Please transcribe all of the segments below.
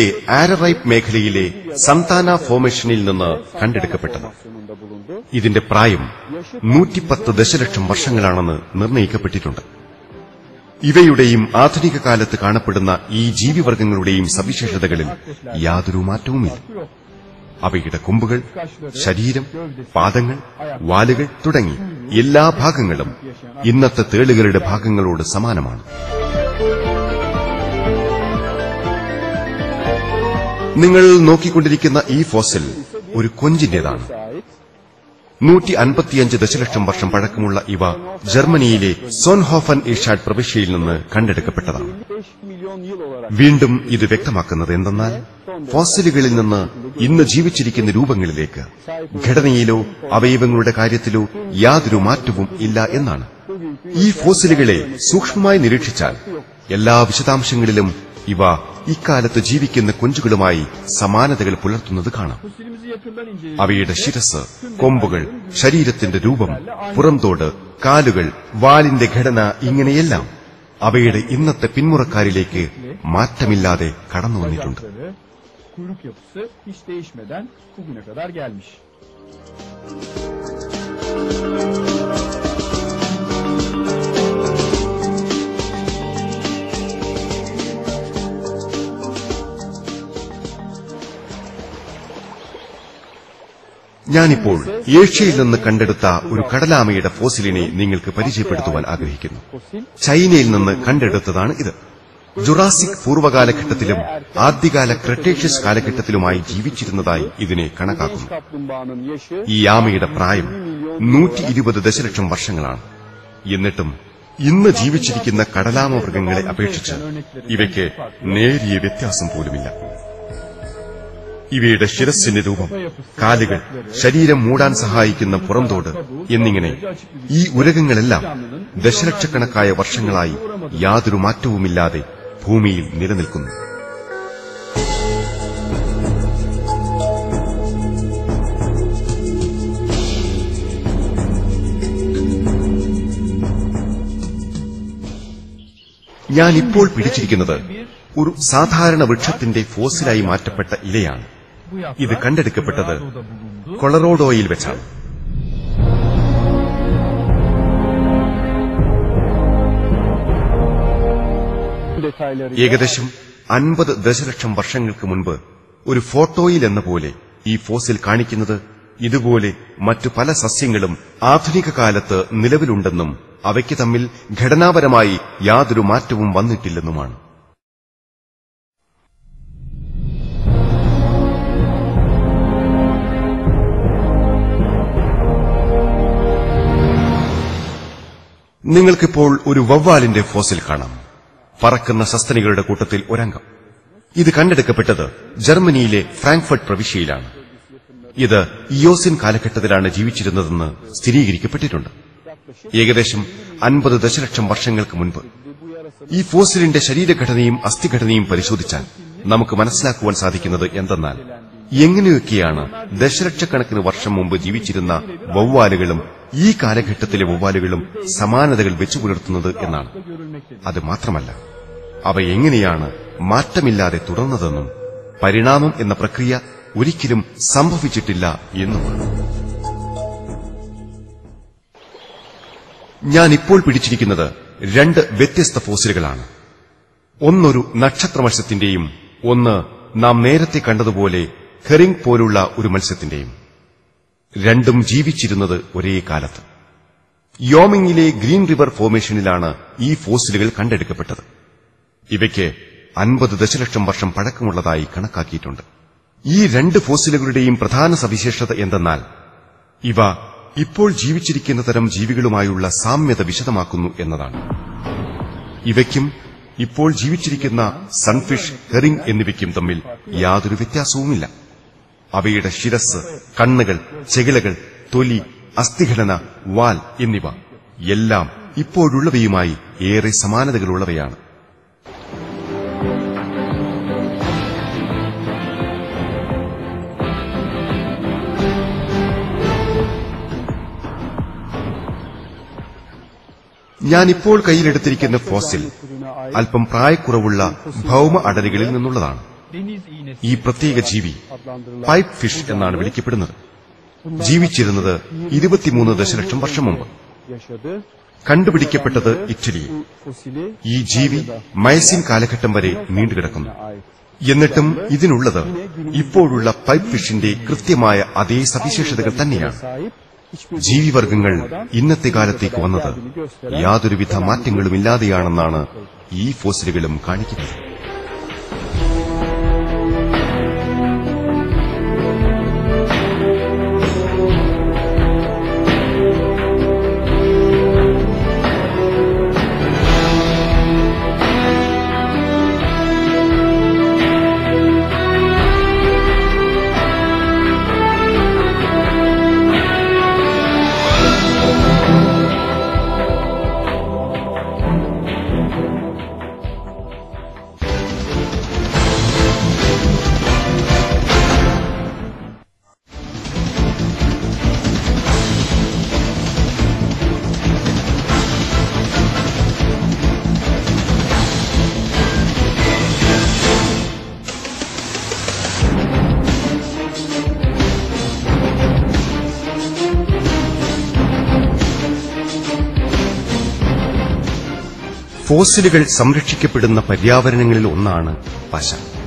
ആരറൈപ്പ് മേഖലയിലെ സന്താന ഫോർമേഷനിൽ നിന്ന് കണ്ടെടുക്കപ്പെട്ടത് Formasyonunda bulundu. ഇതിന്റെ പ്രായം നൂറ്റിപ്പത്ത് ദശലക്ഷം വർഷങ്ങളാണെന്ന് നിർണയിക്കപ്പെട്ടിട്ടുണ്ട് ഇവയുടെയും ആധുനിക കാലത്ത് കാണപ്പെടുന്ന ഈ ജീവിവർഗങ്ങളുടെയും സവിശേഷതകളിൽ യാതൊരു മാറ്റവുമില്ല Yok. അവയുടെ കൊമ്പുകൾ ശരീരം പാദങ്ങൾ വാലുകൾ തുടങ്ങി എല്ലാ ഭാഗങ്ങളും ഇന്നത്തെ തേളുകളുടെ ഭാഗങ്ങളോട് സമാനമാണ് നിങ്ങൾ നോക്കിക്കൊണ്ടിരിക്കുന്ന ഈ ഫോസിൽ ഒരു കൊഞ്ചിന്റേതാണ് Ait. നൂറ്റി അൻപത്തിയഞ്ച് ദശലക്ഷം വർഷം പഴക്കമുള്ള ഇവ ജർമ്മനിയിലെ സോൻഹോഫൻ ഇഷാഡ് പ്രവിശ്യയിൽ നിന്ന് കണ്ടെടുക്കപ്പെട്ടതാണ് 55 milyon yıl olarak വീണ്ടും ഇത് വ്യക്തമാക്കുന്നത് എന്തെന്നാൽ ഫോസിലുകളിൽ നിന്ന് ഇന്ന് ജീവിച്ചിരിക്കുന്ന രൂപങ്ങളിലേക്ക് ഘടനയിലോ അവയവങ്ങളുടെ കാര്യത്തിലോ യാതൊരു മാറ്റവും ഇല്ല എന്നാണ് ഈ ഫോസിലുകളെ സൂക്ഷ്മമായി നിരീക്ഷിച്ചാൽ എല്ലാ വിശദാംശങ്ങളിലും ഇവ ഇക്കാലത്ത് ജീവിക്കുന്ന കൊഞ്ചുകളുമായി സമാനതകൾ പുലർത്തുന്നത് കാണാം fosilimizi yakından inceledik. അവയുടെ ശിരസ് കൊമ്പുകൾ ശരീരത്തിന്റെ രൂപം പുറംതോട് കാലുകൾ വാലിന്റെ ഘടന ഇങ്ങനെയെല്ലാം അവയുടെ ഇന്നത്തെ പിന്മുറക്കാരിലേക്ക് മാറ്റമില്ലാതെ കടന്നു വന്നിട്ടുണ്ട് Bacakları, kuyruk yapısı hiç değişmeden bugüne kadar gelmiş. ഞാനിപ്പോൾ ഏഷ്യയിൽ നിന്ന് കണ്ടെടുത്ത ഒരു കടലാമയുടെ ഫോസിലിനെ നിങ്ങൾക്ക് പരിചയപ്പെടുത്തുവാൻ ആഗ്രഹിക്കുന്നു Fosil ചൈനയിൽ നിന്ന് കണ്ടെടുത്തതാണ് ഇത് ജുറാസിക് പൂർവ്വകാലഘട്ടത്തിലും ആദ്യകാല ക്രട്ടേഷ്യസ് കാലഘട്ടത്തിലുമായി ജീവിച്ചിരുന്നതായി ഇതിനെ genç കണക്കാക്കുന്നു kaplumbağanın yaşı ഈ ആമയുടെ പ്രായം നൂറ്റി ഇരുപത് ദശലക്ഷം വർഷങ്ങളാണ് എന്നിട്ടും ഇന്ന് ജീവിച്ചിരിക്കുന്ന കടലാമ മൃഗങ്ങളെ അപേക്ഷിച്ച് ഇവയ്ക്ക് നേരിയ വ്യത്യാസം പോലുമില്ല ഇവയുടെ ശിരസ്സിന്റെ രൂപം കാലുകൾ ശരീരം മൂടാൻ സഹായിക്കുന്ന പുറംതോട് എന്നിങ്ങനെ ഈ ഉരകങ്ങളെല്ലാം ദശലക്ഷക്കണക്കായ വർഷങ്ങളായി യാതൊരു മാറ്റവുമില്ലാതെ ഭൂമിയിൽ നിലനിൽക്കുന്നു ഞാൻ ഇപ്പോൾ പിടിച്ചിരിക്കുന്നത് ഒരു സാധാരണ വൃക്ഷത്തിന്റെ ഫോസിലായി മാറ്റപ്പെട്ട ഇലയാണ് bu ഇത് yaprak കണ്ടെടുക്കപ്പെട്ടത് Colorado'da bulundu. കൊളറോഡോയിൽ വെച്ചാണ് detayları ഏകദേശം അൻപത് ദശലക്ഷം വർഷങ്ങൾക്ക് മുൻപ് ഒരു ഫോട്ടോയിൽ എന്ന പോലെ ഈ ഫോസിൽ കാണിക്കുന്നത് ഇതുപോലെ മറ്റു പല സസ്യങ്ങളും ആധുനിക കാലത്ത് നിലവിലുണ്ടെന്നും അവയ്ക്ക് തമ്മിൽ ഘടനാപരമായി യാതൊരു മാറ്റവും വന്നിട്ടില്ലെന്നുമാണ് നിങ്ങൾക്കിപ്പോൾ ഒരു വവ്വാലിന്റെ ഫോസിൽ കാണാം പറക്കുന്ന സസ്തനികളുടെ കൂട്ടത്തിൽ ഒരംഗം ഇത് കണ്ടെടുക്കപ്പെട്ടത് ജർമ്മനിയിലെ ഫ്രാങ്ക്ഫർട്ട് പ്രവിശ്യയിലാണ് ഇത് ഇയോസിൻ കാലഘട്ടത്തിലാണ് ജീവിച്ചിരുന്നതെന്ന് സ്ഥിരീകരിക്കപ്പെട്ടിട്ടുണ്ട് ഏകദേശം അൻപത് ദശലക്ഷം വർഷങ്ങൾക്ക് മുൻപ് ഈ ഫോസിലിന്റെ ശരീരഘടനയും അസ്ഥിഘടനയും പരിശോധിച്ചാൽ നമുക്ക് മനസ്സിലാക്കുവാൻ സാധിക്കുന്നത് എന്തെന്നാൽ എങ്ങനെയൊക്കെയാണ് ദശലക്ഷക്കണക്കിന് വർഷം മുമ്പ് ജീവിച്ചിരുന്ന വവ്വാലുകളും ഈ കാലഘട്ടത്തിലെ വവ്വാലുകളും സമാനതകൾ വെച്ചു പുലർത്തുന്നത് എന്നാണ് അത് മാത്രമല്ല അവ എങ്ങനെയാണ് മാറ്റമില്ലാതെ തുടർന്നതെന്നും പരിണാമം എന്ന പ്രക്രിയ ഒരിക്കലും സംഭവിച്ചിട്ടില്ല എന്നുമാണ് ഞാൻ ഇപ്പോൾ പിടിച്ചിരിക്കുന്നത് രണ്ട് വ്യത്യസ്ത ഫോസിലുകളാണ് ഒന്നൊരു നക്ഷത്ര മത്സ്യത്തിന്റെയും ഒന്ന് നാം നേരത്തെ കണ്ടതുപോലെ ഹെറിംഗ് പോലുള്ള ഒരു മത്സ്യത്തിന്റെയും രണ്ടും ജീവിച്ചിരുന്നത് ഒരേ കാലത്ത് യോമിങ്ങിലെ ഗ്രീൻ റിവർ ഫോർമേഷനിലാണ് ഈ ഫോസിലുകൾ കണ്ടെടുക്കപ്പെട്ടത് ഇവയ്ക്ക് അൻപത് ദശലക്ഷം വർഷം പഴക്കമുള്ളതായി കണക്കാക്കിയിട്ടുണ്ട് ഈ രണ്ട് ഫോസിലുകളുടെയും പ്രധാന സവിശേഷത എന്തെന്നാൽ ഇവ ഇപ്പോൾ ജീവിച്ചിരിക്കുന്ന തരം ജീവികളുമായുള്ള സാമ്യത വിശദമാക്കുന്നു എന്നതാണ് ഇവയ്ക്കും ഇപ്പോൾ ജീവിച്ചിരിക്കുന്ന സൺഫിഷ് ഹെറിംഗ് എന്നിവയ്ക്കും തമ്മിൽ യാതൊരു വ്യത്യാസവുമില്ല അവയുടെ ശിരസ് കണ്ണുകൾ ചെകിളകൾ തൊലി അസ്ഥിഘടന വാൽ എന്നിവ എല്ലാം ഇപ്പോഴുള്ളവയുമായി ഏറെ സമാനതകളുള്ളവയാണ് ഞാനിപ്പോൾ കയ്യിലെടുത്തിരിക്കുന്ന ഫോസിൽ അല്പം പ്രായക്കുറവുള്ള ഭൗമ അടരുകളിൽ നിന്നുള്ളതാണ് deniz iğnesi ഈ പ്രത്യേക ജീവി adlandırılan പൈപ്പ് ഫിഷ് എന്നാണ് വിളിക്കപ്പെടുന്നത് ജീവിച്ചിരുന്നത് ഇരുപത്തിമൂന്ന് ദശലക്ഷം വർഷം മുമ്പ് yaşadı. കണ്ടുപിടിക്കപ്പെട്ടത് ഇറ്റലിയിൽ Bu fosili ഈ ജീവി മയസിൻ കാലഘട്ടം വരെ നീണ്ടുകിടക്കുന്നു ait. എന്നിട്ടും ഇതിനുള്ളത് ഇപ്പോഴുള്ള പൈപ്പ് ഫിഷിന്റെ കൃത്യമായ അതേ സവിശേഷതകൾ തന്നെയാണ് Sahip hiçbir ജീവിവർഗങ്ങൾ ഇന്നത്തെ കാലത്തേക്ക് വന്നത് യാതൊരുവിധ മാറ്റങ്ങളുമില്ലാതെയാണെന്നാണ് ഈ ഫോസിലുകളും കാണിക്കുന്നത് ഫോസിലുകൾ സംരക്ഷിക്കപ്പെടുന്ന പര്യാവരണങ്ങളിൽ ഒന്നാണ് പശ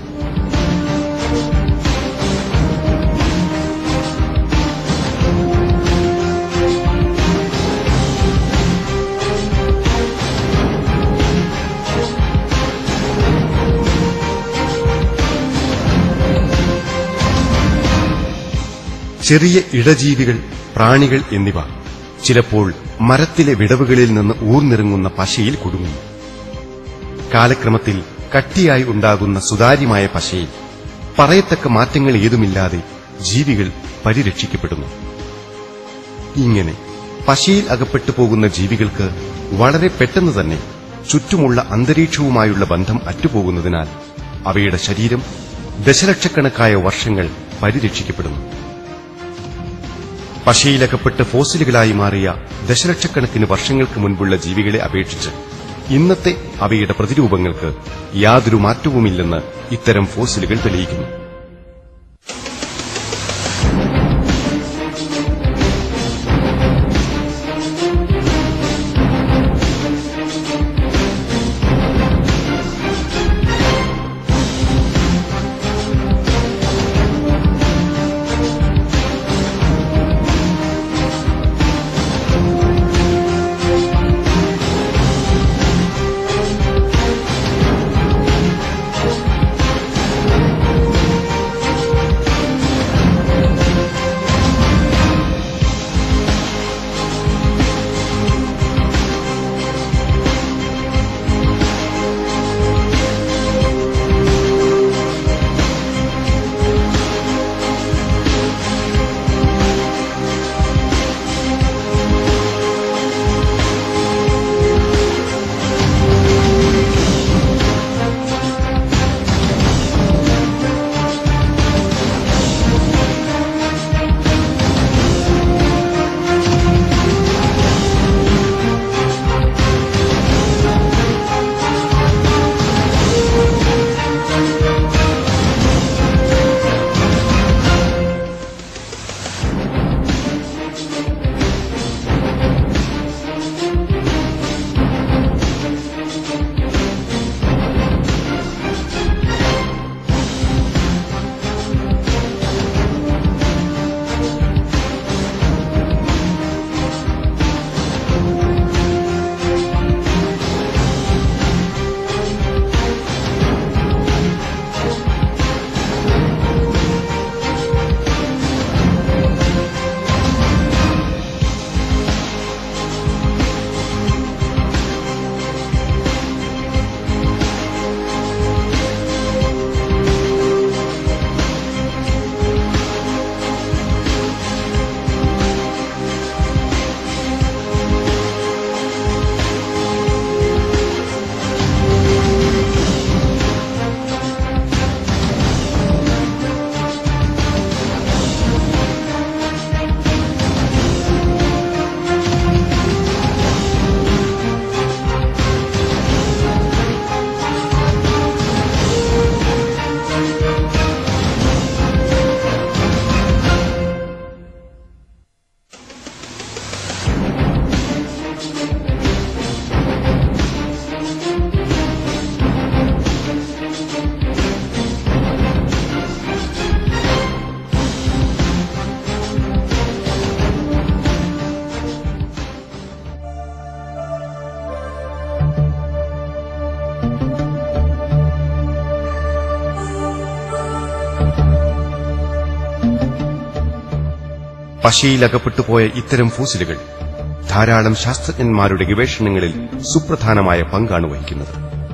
ചെറിയ ഇടജീവികൾ പ്രാണികൾ എന്നിവ ചിലപ്പോൾ മരത്തിലെ വിടവുകളിൽ നിന്ന് ഊർന്നിറങ്ങുന്ന പശയിൽ കുടുങ്ങുന്നു കാലക്രമത്തിൽ കട്ടിയായി ഉണ്ടാകുന്ന സുതാര്യമായ പശയിൽ പറയത്തക്ക മാറ്റങ്ങൾ ഏതുമില്ലാതെ ജീവികൾ പരിരക്ഷിക്കപ്പെടുന്നു ഇങ്ങനെ പശയിൽ അകപ്പെട്ടു പോകുന്ന ജീവികൾക്ക് വളരെ പെട്ടെന്ന് തന്നെ ചുറ്റുമുള്ള അന്തരീക്ഷവുമായുള്ള ബന്ധം അറ്റുപോകുന്നതിനാൽ അവയുടെ ശരീരം ദശലക്ഷക്കണക്കായ വർഷങ്ങൾ പരിരക്ഷിക്കപ്പെടുന്നു പശയിലകപ്പെട്ട് ഫോസിലുകളായി മാറിയ ദശലക്ഷക്കണക്കിന് വർഷങ്ങൾക്ക് മുൻപുള്ള ജീവികളെ അപേക്ഷിച്ച് ഇന്നത്തെ അവയുടെ പ്രതിരൂപങ്ങൾക്ക് യാതൊരു മാറ്റവുമില്ലെന്ന് ഇത്തരം ഫോസിലുകൾ തെളിയിക്കുന്നു പശയിലകപ്പെട്ടുപോയ ഇത്തരം ഫോസിലുകൾ ധാരാളം ശാസ്ത്രജ്ഞന്മാരുടെ ഗവേഷണങ്ങളിൽ സുപ്രധാനമായ പങ്കാണ് വഹിക്കുന്നത്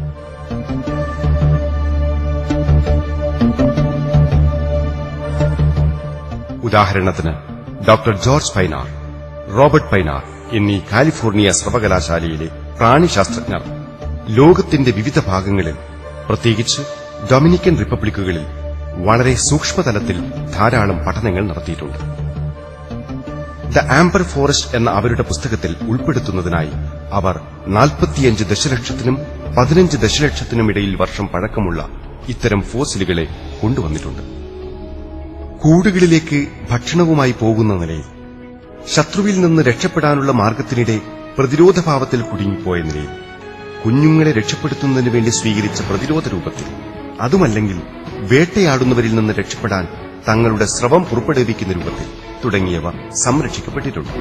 ഉദാഹരണത്തിന് doctor George Poinar Robert Poinar എന്നീ കാലിഫോർണിയ സർവകലാശാലയിലെ പ്രാണിശാസ്ത്രജ്ഞർ ലോകത്തിന്റെ വിവിധ ഭാഗങ്ങളിൽ പ്രത്യേകിച്ച് ഡൊമിനിക്കൻ റിപ്പബ്ലിക്കുകളിൽ വളരെ സൂക്ഷ്മതലത്തിൽ ധാരാളം പഠനങ്ങൾ നടത്തിയിട്ടുണ്ട് ദ ആംബർ ഫോറസ്റ്റ് എന്ന അവരുടെ പുസ്തകത്തിൽ ഉൾപ്പെടുത്തുന്നതിനായി അവർ 45 ദശലക്ഷത്തിനും പതിനഞ്ച് ദശലക്ഷത്തിനും ഇടയിൽ വർഷം പഴക്കമുള്ള ഇത്തരം ഫോസിലുകളെ കൊണ്ടുവന്നിട്ടുണ്ട് കൂടുകളിലേക്ക് ഭക്ഷണവുമായി പോകുന്ന നിലയിൽ ശത്രുവിൽ നിന്ന് രക്ഷപ്പെടാനുള്ള മാർഗത്തിനിടെ പ്രതിരോധഭാവത്തിൽ കുടുങ്ങിപ്പോയ നിലയിൽ കുഞ്ഞുങ്ങളെ രക്ഷപ്പെടുത്തുന്നതിന് വേണ്ടി സ്വീകരിച്ച പ്രതിരോധ രൂപത്തിൽ അതുമല്ലെങ്കിൽ വേട്ടയാടുന്നവരിൽ നിന്ന് രക്ഷപ്പെടാൻ തങ്ങളുടെ സ്രവം പുറപ്പെടുവിക്കുന്ന രൂപത്തിൽ തുടങ്ങിയവ സംരക്ഷിക്കപ്പെട്ടിട്ടുണ്ട്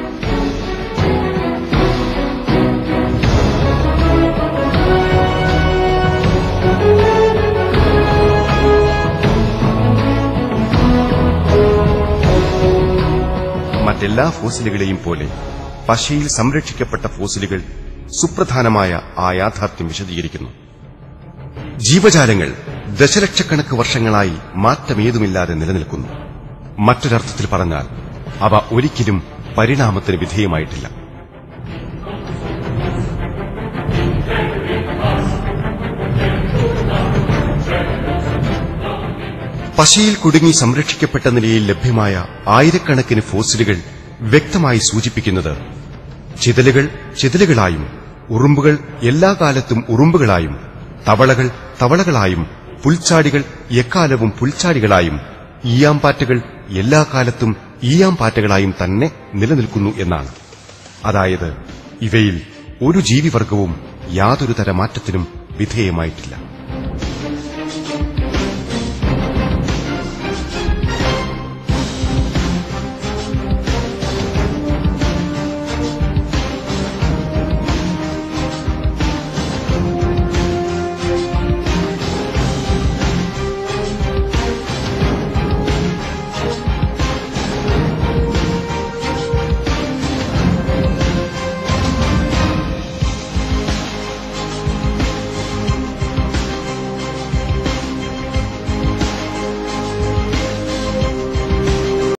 മറ്റെല്ലാ ഫോസിലുകളെയും പോലെ പശയിൽ സംരക്ഷിക്കപ്പെട്ട ഫോസിലുകൾ സുപ്രധാനമായ ആ യാഥാർത്ഥ്യം വിശദീകരിക്കുന്നു ജീവജാലങ്ങൾ ദശലക്ഷക്കണക്ക് വർഷങ്ങളായി മാറ്റമേതുമില്ലാതെ നിലനിൽക്കുന്നു മറ്റൊരർത്ഥത്തിൽ പറഞ്ഞാൽ അവ ഒരിക്കലും പരിണാമത്തിന് വിധേയമായിട്ടില്ല പശയിൽ കുടുങ്ങി സംരക്ഷിക്കപ്പെട്ട നിലയിൽ ലഭ്യമായ ആയിരക്കണക്കിന് ഫോസിലുകൾ വ്യക്തമായി സൂചിപ്പിക്കുന്നത് ചിതലുകൾ ചിതലുകളായും ഉറുമ്പുകൾ എല്ലാ കാലത്തും ഉറുമ്പുകളായും തവളകൾ തവളകളായും പുൽച്ചാടികൾ എക്കാലവും പുൽച്ചാടികളായും ഈയാമ്പാറ്റകൾ എല്ലാ കാലത്തും ഈയാമ്പാറ്റകളായും തന്നെ നിലനിൽക്കുന്നു എന്നാണ് അതായത് ഇവയിൽ ഒരു ജീവിവർഗവും യാതൊരു തര മാറ്റത്തിനും വിധേയമായിട്ടില്ല